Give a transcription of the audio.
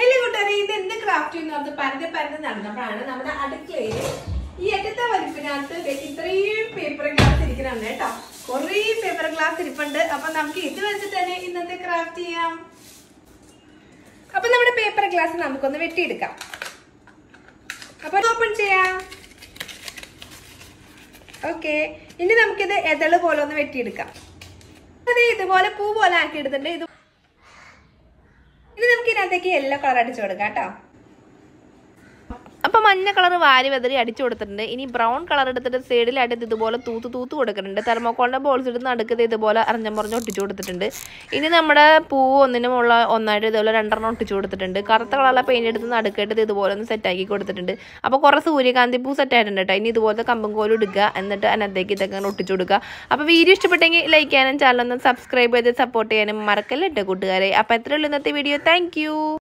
hello കൂട്ടുകാരെ ഇത് എന്ത് ക്രാഫ്റ്റ് എന്ന് പറഞ്ഞ് പരന്ന് പരന്ന് നടന്നപ്പോഴാണ് നമ്മുടെ അടുക്കളയില് ഈ അറ്റത്തെ വലിപ്പിനകത്ത് ദേ ഇത്രയും പേപ്പർ ഗ്ലാസ് ഇരിക്കുന്നുണ്ട് കേട്ടോ കുറേ പേപ്പർ ഗ്ലാസ് ഇരിപ്പുണ്ട് അപ്പൊ നമുക്ക് ഇത് വെച്ചിട്ട് തന്നെ ഇന്നത്തെ ക്രാഫ്റ്റ് ചെയ്യാം അപ്പൊ നമ്മുടെ പേപ്പർ ഗ്ലാസ് നമുക്കൊന്ന് വെട്ടിയെടുക്കാം അപ്പൊ ഓപ്പൺ ചെയ്യാം ഓക്കെ ഇനി നമുക്കിത് എതള് പോലെ ഒന്ന് വെട്ടിയെടുക്കാം അത് ഇതുപോലെ പൂ പോലെ ആക്കി എടുത്തിട്ടുണ്ട് ഇത് ഇനി നമുക്ക് ഇതിനകത്തേക്ക് യെല്ലോ കളർ അടിച്ചു കൊടുക്കാം കേട്ടോ അപ്പൊ മഞ്ഞ കളർ വാരി വെതറി അടിച്ചു കൊടുത്തിട്ടുണ്ട് ഇനി ബ്രൗൺ കളർ എടുത്തിട്ട് സൈഡിലായിട്ട് ഇത് ഇതുപോലെ തൂത്ത് തൂത്ത് കൊടുക്കുന്നുണ്ട് തെർമോക്കോളിന്റെ ബോൾസ് എടുത്ത് നടുക്കത് ഇതുപോലെ അറഞ്ഞം പറഞ്ഞ് ഒട്ടിച്ചു കൊടുത്തിട്ടുണ്ട് ഇനി നമ്മുടെ പൂവ് ഒന്നിനും ഉള്ള ഒന്നായിട്ട് ഇതുപോലെ രണ്ടെണ്ണം ഒട്ടിച്ചു കൊടുത്തിട്ടുണ്ട് കറുത്ത കളറുള്ള പെയിന്റ് എടുത്ത് നടുക്കിട്ട് ഇത് ഇതുപോലെ ഒന്ന് സെറ്റ് ആക്കി കൊടുത്തിട്ടുണ്ട് അപ്പോൾ കുറേ സൂര്യകാന്തി പൂ സെറ്റ് ആയിട്ടുണ്ട് കേട്ടോ ഇനി ഇതുപോലത്തെ കമ്പും കോലും എടുക്കുക എന്നിട്ട് അതിനകത്തേക്ക് ഇതൊക്കെ അങ്ങ് ഒട്ടിച്ചു കൊടുക്കുക അപ്പോൾ വീഡിയോ ഇഷ്ടപ്പെട്ടെങ്കിൽ ലൈക്ക് ചെയ്യാനും ചാനൽ ഒന്ന് സബ്സ്ക്രൈബ് ചെയ്ത് സപ്പോർട്ട് ചെയ്യാനും മറക്കല്ലേ കേട്ടോ കൂട്ടുകാരെ അപ്പോൾ എത്രയുള്ളൂ ഇന്നത്തെ വീഡിയോ താങ്ക്